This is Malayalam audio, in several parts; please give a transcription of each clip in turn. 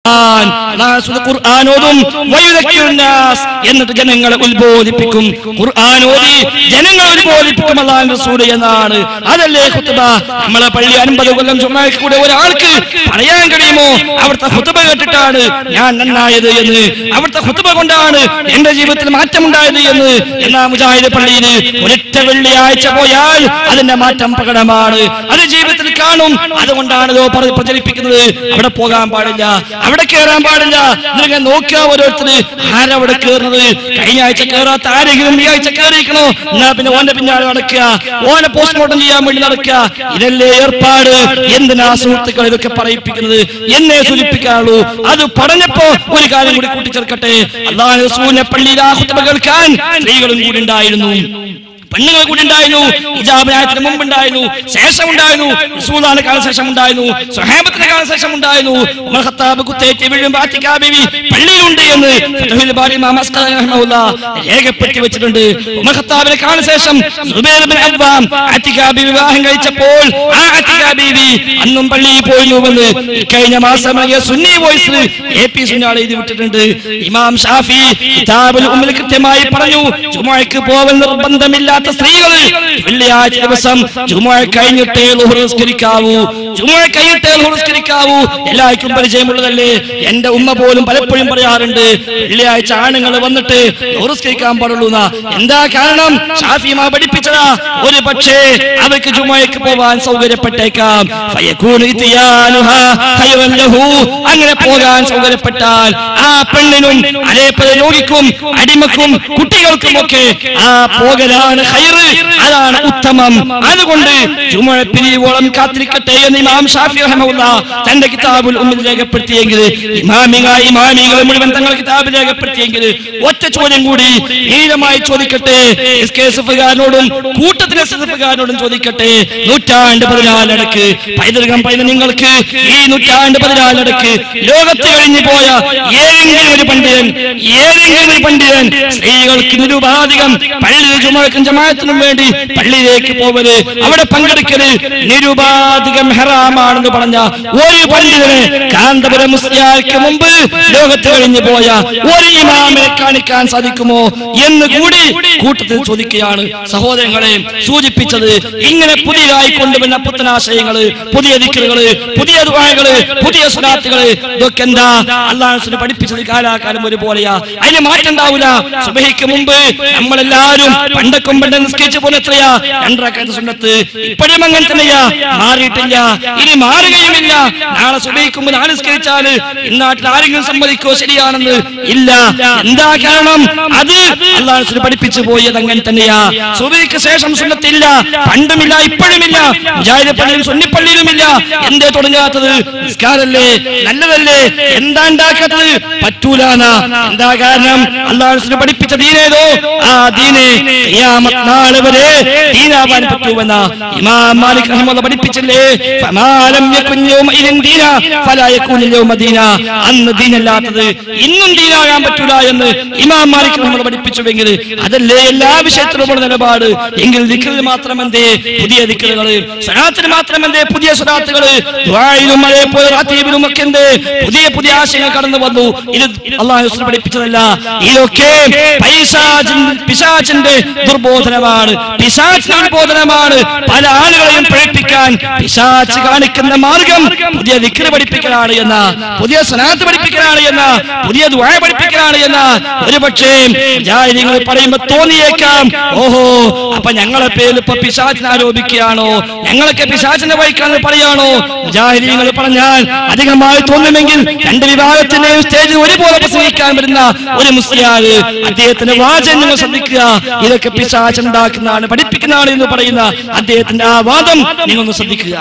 ഖുർആൻ അല്ലാഹു സുബ്ഹാനഹു ഖുർആൻ ഓതും വയുദക്കിറുൻ നാസ് എന്നിട്ട് ജനങ്ങളെ ഉത്ബോധിപ്പിക്കും ഖുർആൻ ഓതി ജനങ്ങളെ ഉത്ബോധിപ്പിക്കും അല്ലാഹു റസൂൽ എന്നാണ് അതല്ലേ ഖുത്ബ നമ്മളെ പള്ളി അൻപത് കൊല്ലം ചുമ്മാക്ക് കൂടെ ഒരാൾക്ക് പറയാൻ കഴിയുമോ അവിടുത്തെ ഖുത്ബ കേട്ടിട്ടാണ് ഞാൻ നന്നായത് എന്ന് അവിടുത്തെ ഖുത്ബ കൊണ്ടാണ് എന്റെ ജീവിതത്തിൽ മാറ്റമുണ്ടായത് എന്ന് എന്നാ മുജാഹിദ് പള്ളിയിൽ ഒരൊറ്റ വെള്ളിയാഴ്ച പോയാൽ അതിന്റെ മാറ്റം പ്രകടമാണ് അത് ജീവിതത്തിൽ കാണും അതുകൊണ്ടാണല്ലോ പറ- പ്രചരിപ്പിക്കുന്നത് അവിടെ പോകാൻ പാടില്ല അവിടെ കയറാൻ പാടില്ല നിങ്ങൾ നോക്കുക ഓരോരുത്തര് ആരവിടെ കയറുന്നത് കഴിഞ്ഞ ആഴ്ച കയറാത്ത ആരെങ്കിലും ഈ ആഴ്ച കയറിയിരിക്കണോ എന്നാ പിന്നെ ഓന്റെ പിന്നാലെ നടക്കുക ഓനെ പോസ്റ്റ്മോർട്ടം ചെയ്യാൻ വേണ്ടി നടക്കുക ഇതല്ലേ ഏർപ്പാട് എന്തിനാ സുഹൃത്തുക്കൾ ഇതൊക്കെ പറയിപ്പിക്കുന്നത് എന്നെ സൂചിപ്പിക്കാനുള്ളൂ അത് പറഞ്ഞപ്പോ ഒരു കാര്യം കൂടി കൂട്ടിച്ചേർക്കട്ടെ അള്ളാഹു റസൂലിനെ പള്ളിയിൽ ആ ഖുത്ബ കേൾക്കാൻ സ്ത്രീകളും കൂടി ഉണ്ടായിരുന്നു പെണ്ണുങ്ങൾ കൂടി ഉണ്ടായിരുന്നു ഇജാബിനായത്തിന് മുമ്പ് ഉണ്ടായിരുന്നു ശേഷം ഉണ്ടായിരുന്നു റസൂലാണ് കാല ശേഷം ഉണ്ടായിരുന്നു സുഹൈബത്തിന് കാല ശേഷം ഉണ്ടായിരുന്നു ഉമർ ഖത്താബ് കുത്തേറ്റ് വീഴുമ്പോൾ ആത്തിക്കാ ബീവി പള്ളിയിലുണ്ട് എന്ന് ഫതഹുൽ ബാരി ഇമാം അസ്ഖലാനി റഹ്മഹുല്ലാഹ് രേഖപ്പെടുത്തി വെച്ചിട്ടുണ്ട് ഉമർ ഖത്താബിനെ കാല ശേഷം സുബൈർ ബിൻ അവ്വാം ആത്തിക്കാ ബീവി വിവാഹം കഴിച്ചപ്പോൾ ആ ആത്തിക്കാ ബീവി അന്നും പള്ളിയിൽ പോയിരുന്നുവെന്ന് ഈ കഴിഞ്ഞ മാസം ഇറങ്ങിയ സുന്നി വോയിസ് എ പി സുന്നാൾ എഴുതി വിട്ടിട്ടുണ്ട് ഇമാം ഷാഫി കിതാബുൽ ഉമ്മിൽ കൃത്യമായി പറഞ്ഞു ജുമുഅയ്ക്ക് പോവൽ നിർബന്ധമില്ലാത്ത സ്ത്രീകൾ വെള്ളിയാഴ്ച ദിവസം ജുമുഅ കഴിഞ്ഞിട്ടേ ളുഹർ നിസ്കരിക്കാവൂ ജുമുഅ കഴിഞ്ഞിട്ടേ ളുഹർ നിസ്കരിക്കാവൂ എല്ലാവർക്കും പരിചയമുള്ളതല്ലേ എന്റെ ഉമ്മ പോലും പലപ്പോഴും പറയാറുണ്ട് വെള്ളിയാഴ്ച ആണുങ്ങൾ വന്നിട്ട് ളുഹർ നിസ്കരിക്കാൻ പാടുള്ളൂ എന്നാ എന്താ കാരണം ഷാഫിമാ പഠിപ്പിച്ചതാ ഒരു പക്ഷേ അവർക്ക് ജുമുഅയ്ക്ക് പോവാൻ സൗകര്യപ്പെട്ടേക്കാം ഫയകൂനു ഇത്യാനുഹാ ഖൈറൻ ലഹു. അങ്ങനെ പോകാൻ സൗകര്യപ്പെട്ടാൽ ആ പെണ്ണിനും അതേപോലെ രോഗിക്കും അടിമക്കും കുട്ടികൾക്കും ഒക്കെ ആ പോകലാണ് ഹൈറ് അതാണ് ഉത്തമം അതുകൊണ്ട് ജുമുഅ പിരിവോളം കാത്തിരിക്കട്ടെ എന്ന് ഇമാം ഷാഫി റഹ്മഹുല്ല തന്റെ കിതാബുൽ ഉമ്മിൽ രേഖപ്പെടുത്തിയെങ്കിൽ ഇമാമിക ഇമാമികൾ മുഴുവൻ തങ്ങൾ കിതാബിൽ രേഖപ്പെടുത്തിയെങ്കിൽ ഒറ്റ ചോദ്യം കൂടി ധീരമായി ചോദിക്കട്ടെ എസ് കെ എസ് എഫുകാരനോടും കൂട്ടത്തിലെ എസ് എഫുകാരനോടും ചോദിക്കട്ടെ നൂറ്റാണ്ട് പതിനാലടക്ക് പൈതൃകം പൈത നിങ്ങൾക്ക് ഈ നൂറ്റാണ്ട് പതിനാലടക്ക് ലോകത്ത് കഴിഞ്ഞു പോയ ഏതെങ്കിലും ഒരു പണ്ഡിതൻ ഏതെങ്കിലും ഒരു പണ്ഡിതൻ സ്ത്രീകൾക്ക് നിരുപാധികം പള്ളി ചുമക്കും ജമാഅത്തിനും വേണ്ടി പള്ളിയിലേക്ക് പോവല് അവിടെ പങ്കെടുക്കല് നിരുപാധികം ഹെറാമാണെന്ന് പറഞ്ഞ ഒരു പണ്ഡിതനെ കാന്തപുരം മുസ്ലിയാർക്ക് മുമ്പ് ലോകത്ത് കഴിഞ്ഞു പോയ ഒരു ഇമാമിനെ കാണിക്കാൻ സാധിക്കുമോ എന്ന് കൂടി കൂട്ടത്തിൽ ചോദിക്കുകയാണ് സഹോദരങ്ങളെ സൂചിപ്പിച്ചത് ഇങ്ങനെ പുതിയതായി കൊണ്ടുവരുന്ന പുത്തനാശയങ്ങള് പുതിയ ദിക്കറുകള് പുതിയ ദുആകള് പുതിയ സുനാത്തുകള് ഇതൊക്കെ എന്താ അള്ളാഹുസിന് പഠിപ്പിച്ചത് കാലാകാലം ഒരുപോലെയാ അതിന് മാറ്റം ഉണ്ടാവില്ല സുബഹിക്ക് മുമ്പ് നമ്മളെല്ലാരും പണ്ടൊക്കെ പണ്ട് നിസ്കരിച്ച പോലെ എത്രയാ രണ്ടരക്കാത്ത സുന്നത്ത് ഇപ്പോഴും അങ്ങനെ തന്നെയാ മാറിയിട്ടില്ല ഇനി മാറുകയുമില്ല നാളെ സുബഹിക്ക് മുമ്പ് നാളെ നിസ്കരിച്ചാല് ഇന്നാട്ടിൽ ആരെങ്കിലും സമ്മതിക്കോ ശരിയാണെന്ന് ഇല്ല എന്താ കാരണം അത് അള്ളാഹുസിന് പഠിപ്പിച്ചു പോയത് അങ്ങനെ തന്നെയാ സുബഹിക്ക് ശേഷം സുന്നത്തില്ല പണ്ടുമില്ല ഇപ്പോഴുമില്ല മുജാഹിദ് പള്ളിയിലും സുന്നിപ്പള്ളിയിലുമില്ല എന്തേ തുടങ്ങാത്തത് നിസ്കാരല്ലേ നല്ലതല്ലേ എന്താ ഉണ്ടാക്കാത്തത് പറ്റൂലാന എന്താ കാരണം അള്ളാഹുസിന് പഠിപ്പിച്ച ദീനേതോ ആ ദീനെ ഖിയാമത്ത് നാൾ വരെ ദീനാവാൻ പറ്റൂവെന്ന ഇമാം മാലിക് റഹ്മത്തുള്ളാഹി പഠിപ്പിച്ചില്ലേ ഫമാലം യകുൻ യൗമഇദിൻ ദീന ഫലാ യകൂനു യൗമ ദീന അന്ന് ദീനല്ലാത്തത് ഇന്നും ദീനാകാൻ പറ്റൂല എന്ന് ഇമാം മാലിക് റഹ്മത്തുള്ളാഹി പഠിപ്പിച്ചുവെങ്കിൽ അതല്ലേ എല്ലാ വിഷയത്തിലുമുള്ള നിലപാട് എങ്കിൽ ദിക്റിൽ മാത്രം എന്തേ പുതിയ ദിക്റുകള് സലാത്തിന് മാത്രം എന്തേ പുതിയ സലാത്തുകള് ദുആയിലും അതേപോലെ റാത്തീബിലും ഒക്കെ എന്തേ പുതിയ പുതിയ ആശയങ്ങൾ കടന്നു വന്നു ഇത് അള്ളാഹു റസൂൽ പഠിപ്പിച്ചതല്ല ഇതൊക്കെ പൈശാചിൻ- പിശാചിന്റെ ദുർബോധനമാണ് പിശാചിന്റെ ദുർബോധനമാണ് പല ആളുകളെയും പ്രേരിപ്പിക്കാൻ പിശാച്ച് കാണിക്കുന്ന മാർഗം പുതിയ ദിക്റ് പഠിപ്പിക്കലാണ് എന്ന പുതിയ സനാത്ത് പഠിപ്പിക്കലാണ് എന്ന പുതിയ ദുആ പഠിപ്പിക്കലാണ് എന്ന ഒരുപക്ഷേ നിങ്ങൾ പറയുമ്പോ തോന്നിയേക്കാം ഓഹോ അപ്പൊ ഞങ്ങളെ പേരിൽ ഇപ്പൊ പിശാചിനെ ആരോപിക്കുകയാണോ ഞങ്ങളൊക്കെ പിശാചിനെ വഹിക്കാന്ന് പറയാണോ മുജാഹിദീങ്ങൾ പറഞ്ഞാൽ അധികമായി തോന്നുമെങ്കിൽ രണ്ട് വിഭാഗത്തിന്റെയും സ്റ്റേജിൽ ഒരുപോലെ പ്രസംഗിക്കാൻ വരുന്ന ഒരു മുസ്ലിയാര് അദ്ദേഹത്തിന്റെ വാചകം നിങ്ങൾ ശ്രദ്ധിക്കുക ഇതൊക്കെ പിശാചുണ്ടാക്കുന്നതാണ് പഠിപ്പിക്കുന്നതാണ് എന്ന് പറയുന്ന അദ്ദേഹത്തിന്റെ ആ വാദം നിങ്ങളൊന്ന് ശ്രദ്ധിക്കുക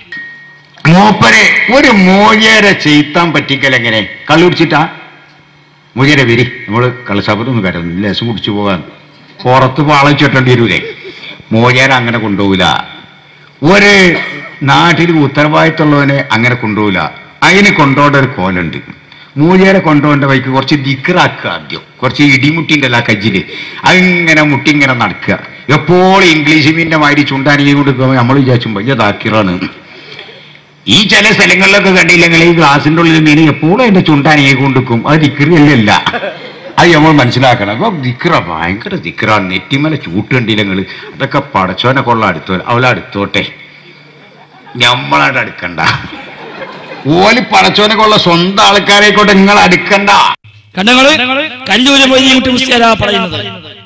മൂപ്പരെ ഒരു മോചേരെ ചെയ്ത്താൻ പറ്റിക്കൽ എങ്ങനെ കള്ളുടിച്ചിട്ടാ മോചേരെ വരി നമ്മള് കള്ളശാപത്തൊന്നും കരുതുന്നു ലേശം കുടിച്ചു പോകാൻ പുറത്ത് പാളച്ചിട്ടേണ്ടി വരൂലേ മോചേര അങ്ങനെ കൊണ്ടുപോകില്ല ഒരു നാട്ടിൽ ഉത്തരവാദിത്തമുള്ളവനെ അങ്ങനെ കൊണ്ടുപോകില്ല അതിന് കൊണ്ടുപോകേണ്ട ഒരു കോലുണ്ട് മൂജേരെ കൊണ്ടുപോകേണ്ട വഴിക്ക് കുറച്ച് ദിക്കറാക്കുക ആദ്യം കുറച്ച് ഇടിമുട്ടിൻ്റെ അല്ല കജ്ജില് അതിങ്ങനെ മുട്ടി ഇങ്ങനെ നടക്കുക എപ്പോഴും ഇംഗ്ലീഷ് മീൻ്റെ മാതിരി ചുണ്ടാനിയും കൊടുക്കുമ്പോൾ നമ്മൾ വിചാരിച്ചും വലിയ ദാക്കിറാണ് ഈ ചില സ്ഥലങ്ങളിലൊക്കെ കണ്ടില്ലെങ്കിൽ ഈ ഗ്ലാസിന്റെ ഉള്ളിൽ മീൻ എപ്പോഴും അതിന്റെ ചുണ്ടാനേ കൊണ്ടിരിക്കും അത് ദിക്റിയല്ല അത് നമ്മൾ മനസ്സിലാക്കണം അപ്പൊ ദിക്റ ഭയങ്കര ദിക്റ നെറ്റിമല ചൂട്ട് കണ്ടില്ലെങ്കിൽ അതൊക്കെ പടച്ചോനെ കൊള്ള അടുത്തോ അവളെ അടുത്തോട്ടെ ഞമ്മളായിട്ട് അടുക്കണ്ട ഓല് പടച്ചോനെ കൊള്ള സ്വന്തം ആൾക്കാരെക്കോട്ടെ നിങ്ങൾ അടുക്കണ്ട കണ്ടങ്ങള് കല്ലൂര് മൊയ്തീൻകുട്ടി മുസ്ലിയാരാ പറയുന്നത്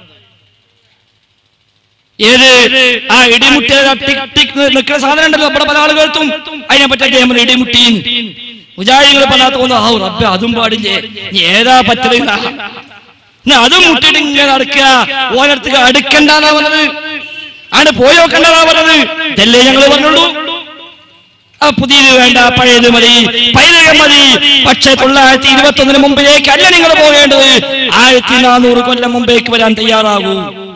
ഏത് ആ ഇടിമുട്ടി ടിക് ടിക് നിൽക്കുന്ന സാധനം ഉണ്ടല്ലോ ഇവിടെ പല ആളുകൾക്കും അതിനെ പറ്റി അദ്ദേഹം പറഞ്ഞു, ഇടിമുട്ടീൻ മുജാഹിങ്ങൾ പറഞ്ഞാൽ തോന്നുന്നു ആ റബ്ബെ അതും പാടില്ലേ ഇനി ഏതാ പറ്റത് എന്നാ. എന്നാ അതും മുട്ടിട്ട് ഇങ്ങനെ നടക്കുക ഓരോരുത്തർക്ക് അടുക്കണ്ടെന്നാ പറഞ്ഞത് ആണ് പോയോ കണ്ടതാ പറഞ്ഞത് ഇതല്ലേ ഞങ്ങൾ പറഞ്ഞുള്ളൂ ആ പുതിയത് വേണ്ട പഴയത് മതി പൈതൃകം മതി പക്ഷേ തൊള്ളായിരത്തി ഇരുപത്തി ഒന്നിന് മുമ്പിലേക്ക് അല്ല നിങ്ങൾ പോകേണ്ടത് ആയിരത്തി നാനൂറ് കൊല്ലം മുമ്പേക്ക് വരാൻ തയ്യാറാകൂ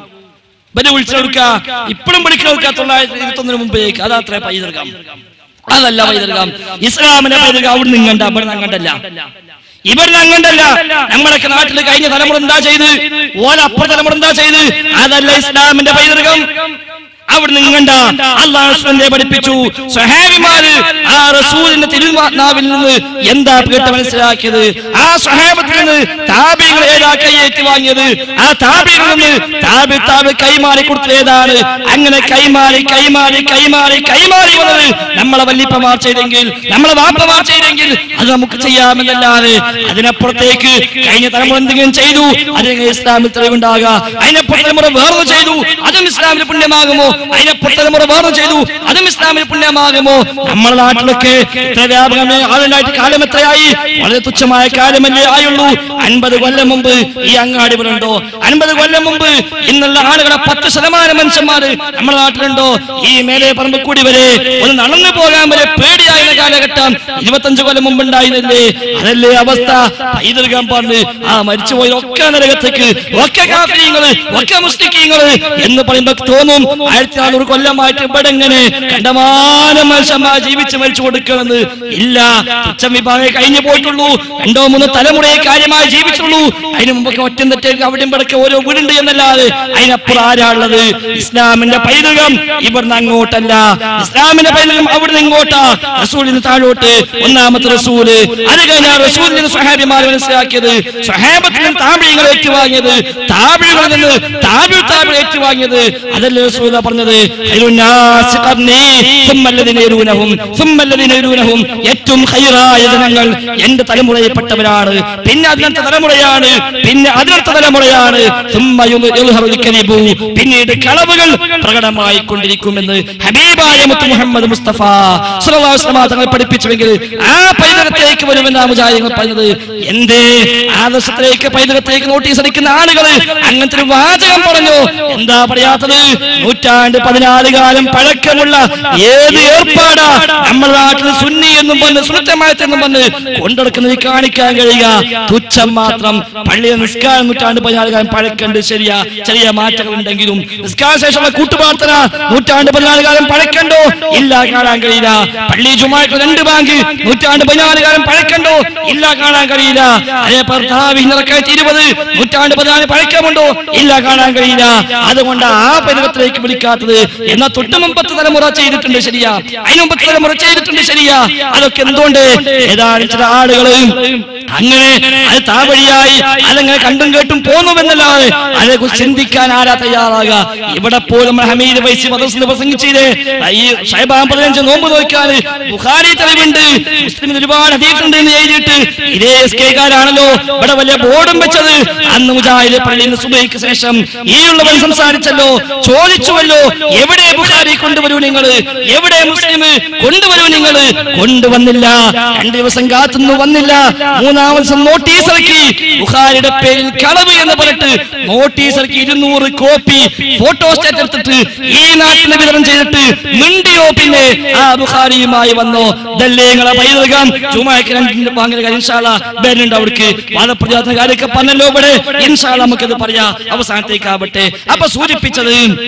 ഇവരെ വിളിച്ചെടുക്ക ഇപ്പോഴും വിളിക്കെടുക്ക തൊള്ളായിരത്തി ഇരുപത്തി ഒന്നിന് മുമ്പേക്ക് അതാത്ര പൈതൃകം അതല്ല പൈതൃകം ഇസ്ലാമിന്റെ പൈതൃകം അവിടെ നിങ്ങണ്ട ഇവിടെ നിങ്ങണ്ടല്ല ഇവർ അങ്ങണ്ടല്ല നമ്മളൊക്കെ നാട്ടിൽ കഴിഞ്ഞ തലമുറ എന്താ ചെയ്ത് ഓലപ്പുറ തലമുറ എന്താ ചെയ്ത് അതല്ല ഇസ്ലാമിന്റെ പൈതൃകം അവിടെ നിങ്ങണ്ട അള്ളാഹുസ്വന്റെ പഠിപ്പിച്ചു സഹാബിമാര് ആ റസൂലിന്റെ തിരുനാവിൽ നിന്ന് എന്താ കേട്ട് മനസ്സിലാക്കിയത് ആ സഹാബത്തിൽ നിന്ന് താബികൾ ഏതാ കൈയേറ്റി വാങ്ങിയത് ആ താബികളിൽ നിന്ന് താബി താബി കൈമാറി കൊടുത്തത് ഏതാണ് അങ്ങനെ കൈമാറി കൈമാറി കൈമാറി കൈമാറി വന്നത് നമ്മളെ വല്യപ്പമാർ ചെയ്തെങ്കിൽ നമ്മളെ വാപ്പമാർ ചെയ്തെങ്കിൽ അത് നമുക്ക് ചെയ്യാമെന്നല്ലാതെ അതിനപ്പുറത്തേക്ക് കഴിഞ്ഞ തലമുറ എന്തെങ്കിലും ചെയ്തു അതിന് ഇസ്ലാമിൽ തെളിവുണ്ടാകുക അതിനപ്പുറം തലമുറ വേറെ ചെയ്തു അതും ഇസ്ലാമിൽ പുണ്യമാകുമോ അതിനപ്പുറം തലമുറ വേറെ ചെയ്തു അതും ഇസ്ലാമിൽ പുണ്യമാകുമോ നമ്മുടെ നാട്ടിലൊക്കെ ഇത്ര വ്യാപകമേ ആളുണ്ടായിട്ട് കാലം എത്രയായി വളരെ തുച്ഛമായ കാലമല്ലേ ആയുള്ളൂ അൻപത് കൊല്ലം മുമ്പ് ഈ അങ്ങാടി ഇവിടെ ഉണ്ടോ അൻപത് കൊല്ലം മുമ്പ് ഇന്നുള്ള ആളുകളെ പത്ത് ശതമാനം മനുഷ്യന്മാര് നമ്മുടെ നാട്ടിലുണ്ടോ ഈ മേലെ പറമ്പ് കൂടി വരെ ഒന്ന് നടന്നു പോകാൻ വരെ പേടിയായിരുന്ന കാലഘട്ടം ഇരുപത്തഞ്ച് കൊല്ലം മുമ്പ് ഉണ്ടായിരുന്നില്ലേ അതല്ലേ അവസ്ഥ പൈതൃകം പറഞ്ഞ് ആ മരിച്ചുപോയതൊക്കെ നരകത്തേക്ക് ഒക്കെ കാഫര്യങ്ങള് ഒക്കെ മുസ്ലിക്കീങ്ങള് എന്ന് പറയുമ്പോ തോന്നും ആയിരത്തി നാനൂറ് കൊല്ലമായിട്ട് ഇവിടെ എങ്ങനെ കണ്ടമാനം മനുഷ്യന്മാർ ജീവിച്ച് മരിച്ചു കൊടുക്കണമെന്ന് ഇല്ല തുച്ഛം വിഭാഗം കഴിഞ്ഞു പോയിട്ടുള്ളൂ രണ്ടോ മൂന്നോ തലമുറയെ കാര്യമായി ജീവിച്ചുള്ളൂ അതിന് മുമ്പൊക്കെ ഒറ്റം തെറ്റേക്ക് അവിടെയും ഇവിടൊക്കെ ഓരോ വീടുണ്ട് എന്നല്ലാതെ അതിനപ്പുറം ആരാളുള്ളത് ഇസ്ലാമിന്റെ പൈതൃകം ഇവിടുന്ന് അങ്ങോട്ടല്ല ഇസ്ലാമിന്റെ പൈതൃകം അവിടുന്ന് ഇങ്ങോട്ടാ റസൂലിന് താഴോട്ട് ഒന്നാമത്തെ റസൂല് അത് കഴിഞ്ഞാൽ റസൂലിന് സഹാബിമാർ മനസ്സിലാക്കിയത് സഹാബത്തിൽ നിന്ന് താപിഴങ്ങൾ ഏറ്റുവാങ്ങിയത് താപിഴകളിൽ നിന്ന് താപിൾ താപിൾ ഏറ്റുവാങ്ങിയത് അതല്ലേ റസൂല പറഞ്ഞത് ഖൈറുന്നാസി ഖർനി, സുമ്മല്ലദീന യലൂനഹും, സുമ്മല്ലദീന യലൂനഹും. ഏറ്റവും ഹൈറായ ജനങ്ങൾ എന്റെ തലമുറയിൽപ്പെട്ടവരാണ് പിന്നെ അതിനടുത്ത തലമുറയാണ് പിന്നെ അതിനടുത്ത തലമുറയാണ് സുമ്മ യുദ് യദ്ഹറുൽ കദിബു. പിന്നീട് കളവുകൾ പ്രകടമായി കൊണ്ടിരിക്കുമെന്ന് ഹബീബായ മുത്ത് മുഹമ്മദ് മുസ്തഫ സ്വല്ലല്ലാഹു അലൈഹി വസല്ലം തങ്ങൾ പഠിപ്പിച്ചുവെങ്കിൽ ആ പൈതൃകത്തിലേക്ക് വരുമെന്ന് ആ മുജാഹിദുകൾ പറഞ്ഞത് എന്തേ ആദർശത്തിലേക്ക് പൈതൃകത്തിലേക്ക് നോട്ടീസ് അടിക്കുന്ന ആളുകൾ അങ്ങനത്തെ ഒരു വാചകം പറഞ്ഞു എന്താ പറയാത്തത് നൂറ്റാണ്ട് പതിനാല് കാലം പഴക്കമുള്ള ഏത് ഏർപ്പാടാ നമ്മുടെ നാട്ടിൽ സുന്നി എന്നും പറഞ്ഞ് സുന്നത്തമായത്തെന്നും പറഞ്ഞ് കൊണ്ടെടുക്കുന്നത് കാണിക്കാൻ കഴിയുക തുച്ഛം മാത്രം പള്ളിയെ നിസ്കാരം നൂറ്റാണ്ട് പതിനാല് കാലം പഴക്കണ്ട് ശരിയാ ചെറിയ മാറ്റങ്ങൾ ഉണ്ടെങ്കിലും നിസ്കാര ശേഷമുള്ള കൂട്ടുപ്രാർത്ഥന നൂറ്റാണ്ട് പതിനാല് കാലം പഴക്കണ്ടോ ഇല്ല കാണാൻ കഴിയില്ല പള്ളി ജുമായിട്ട് രണ്ട് ബാങ്ക് നൂറ്റാണ്ട് പതിനാല് കാലം പഴക്കണ്ടോ ഇല്ല കാണാൻ കഴിയില്ല അതേപോലെ തറാവി നിറക്കായിട്ട് ഇരുപത് നൂറ്റാണ്ട് പതിനാല് പഴക്കമുണ്ടോ ഇല്ല കാണാൻ കഴിയില്ല അതുകൊണ്ട് ആ പരിവത്തിലേക്ക് വിളിക്കാത്തത് എന്നാൽ തൊട്ട് മുമ്പത്തെ തലമുറ ചെയ്തിട്ടുണ്ട് ശരിയാ അതിന് മുമ്പത്തെ തലമുറ ചെയ്തിട്ടുണ്ട് ശരിയാ അതൊക്കെ എന്തുകൊണ്ട് ഏതാനും ചില ആളുകൾ അങ്ങനെ അത് താവഴിയായി അതങ്ങനെ കണ്ടും കേട്ടും പോന്നുവെന്നല്ലാതെ അതേക്കുറിച്ച് ചിന്തിക്കാൻ ആരാ തയ്യാറാകുക ഇവിടെ പോലും നമ്മൾ ഹമീദ് വൈസി മദ്രസിന് പ്രസംഗിച്ചില്ലേ ഈ ഷൈബാൻ പതിനഞ്ച് നോമ്പ് നോക്കാൻ ബുഖാരി തെളിവുണ്ട് മുസ്ലിമിന് ഒരുപാട് ഹദീസുണ്ട് എന്ന് എഴുതിയിട്ട് ഇതേ എസ് കെക്കാരാണല്ലോ ഇവിടെ വലിയ ബോർഡും വെച്ചത് അന്ന് മുജാഹിദ് പള്ളിയിൽ നിന്ന് സുബൈക്ക് ശേഷം ഈ ഉള്ളവൻ സംസാരിച്ചല്ലോ ചോദിച്ചുവല്ലോ എവിടെ ബുഖാരി കൊണ്ടുവരൂ നിങ്ങൾ എവിടെ മുസ്ലിം കൊണ്ടുവരൂ നിങ്ങൾ കൊണ്ടുവന്നില്ല രണ്ടു ദിവസം കാത്തുന്നു വന്നില്ല മൂന്നാം ദിവസം നോട്ടീസ് ഇറക്കി ബുഖാരിയുടെ പേരിൽ കളവ് എന്ന് പറഞ്ഞിട്ട് നോട്ടീസ് ഇറക്കി ഇരുന്നൂറ് കോപ്പി ഫോട്ടോ സ്റ്റേറ്റ് എടുത്തിട്ട് ഈ നാട്ടിൽ വിതരണം ചെയ്തിട്ട് മിണ്ടിയോ പിന്നെ ആ ബുഖാരിയുമായി വന്നോ ഇതല്ലേ നിങ്ങളെ പൈതൃകം ചുമക്ക് രണ്ടിന്റെ വാങ്ങുന്ന കാര്യം ഇൻഷാല്ല വരുന്നുണ്ട് അവിടേക്ക് വാദപ്രതിവാദ കാര്യമൊക്കെ പറഞ്ഞല്ലോ ഇവിടെ ഇൻഷാല്ല നമുക്കത് പറയാം അവസാനത്തേക്കാവട്ടെ അപ്പൊ സൂചിപ്പിച്ചത്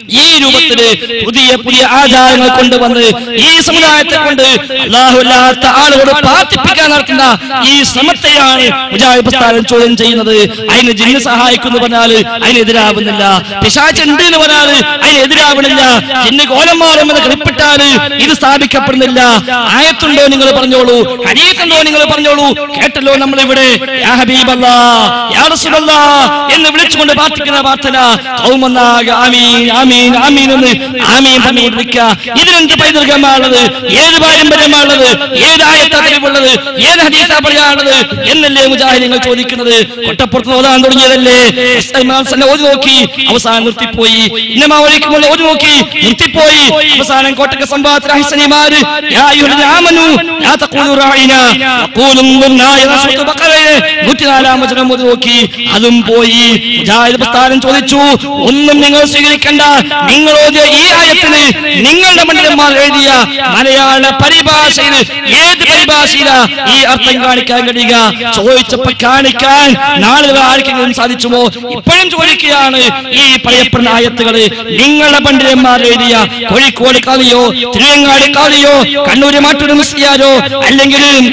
ഈ രൂപത്തില് പുതിയ പുതിയ ആചാരങ്ങൾ കൊണ്ടുവന്ന് ഈ സമുദായത്തെ കൊണ്ട് അല്ലാഹുല്ലാത്ത ആളുകളോട് പ്രാർത്ഥിപ്പിക്കാൻ നടത്തുന്ന ഈ ശ്രമത്തെയാണ് മുജാഹിദ് പ്രസ്ഥാനം ചോദ്യം ചെയ്യുന്നത് അതിന് ജിന്ന് സഹായിക്കുന്നു പറഞ്ഞാൽ അതിനെതിരാവുന്നില്ല പിശാച്ച് ഉണ്ട് എന്ന് പറഞ്ഞാൽ അതിനെതിരാവണില്ല ജിന്ന് കോലം മാറും എന്ന് കളിപ്പിട്ടാൽ ഇത് സ്ഥാപിക്കപ്പെടുന്നില്ല ആയത്തുണ്ടോ നിങ്ങൾ പറഞ്ഞോളൂ ഹരീത്തുണ്ടോ നിങ്ങൾ പറഞ്ഞോളൂ കേട്ടല്ലോ നമ്മൾ ഇവിടെ യാ ഹബീബല്ലാ, യാ റസൂലല്ലാ എന്ന് വിളിച്ചുകൊണ്ട് പ്രാർത്ഥിക്കുന്ന പ്രാർത്ഥന കൗമന്നാകെ ആമീൻ ആമീൻ ആമീൻ എന്ന് ആമീൻ പറഞ്ഞുകൊണ്ടിരിക്കുക ഇതിനെന്ത് പൈതൃകമാണുള്ളത് ഏത് പാരമ്പര്യമാണുള്ളത് ഏത് ആയത്താ തെളിവുള്ളത് ഏത് ഹദീസാ പറയാനുള്ളത് എന്നല്ലേ മുജാഹിദീങ്ങൾ ചോദിക്കുന്നത് കൊട്ടപ്പുറത്ത് ഓതാൻ തുടങ്ങിയതല്ലേ ഇമാം സല്ല ഓതി നോക്കി അവസാനം നിർത്തിപ്പോയി ഇന്നമാ ഒഴിക്കുമ്പോൾ ഓതി നോക്കി നിർത്തിപ്പോയി അവസാനം കോട്ടക്ക സംഭവത്തിൽ അഹിസനിമാര് യാ അയ്യുഹല്ലദീന ആമനു ലാ തഖൂലു റാഇനാ വഖൂലു ഉൻദുർനാ എന്ന സൂറത്ത് ബഖറയിലെ 104 വചനം ഓതി നോക്കി അതും പോയി മുജാഹിദ് പ്രസ്ഥാനം ചോദിച്ചു ഒന്നും നിങ്ങൾ സ്വീകരിക്കണ്ട നിങ്ങൾ ഓതിയ ഈ ആയത്തിന് നിങ്ങളുടെ പണ്ഡിതന്മാർ എഴുതിയ മലയാള പരിഭാഷയിൽ ഏത് പരിഭാഷയില ഈ അർത്ഥം കാണിക്കാൻ കഴിയുക ചോദിച്ചപ്പോൾ കാണിക്കാൻ നാളെ ആർക്കെങ്കിലും സാധിച്ചുമോ ഇപ്പോഴും ചോദിക്കുകയാണ് ഈ പറയപ്പെടുന്ന ആയത്തുകള് നിങ്ങളുടെ പണ്ഡിതന്മാർ എഴുതിയ കോഴിക്കോട് കാളിയോ തിരുവങ്ങാട് കാളിയോ കണ്ണൂര് മാട്ടൂർ മുസ്ലിയാരോ അല്ലെങ്കിൽ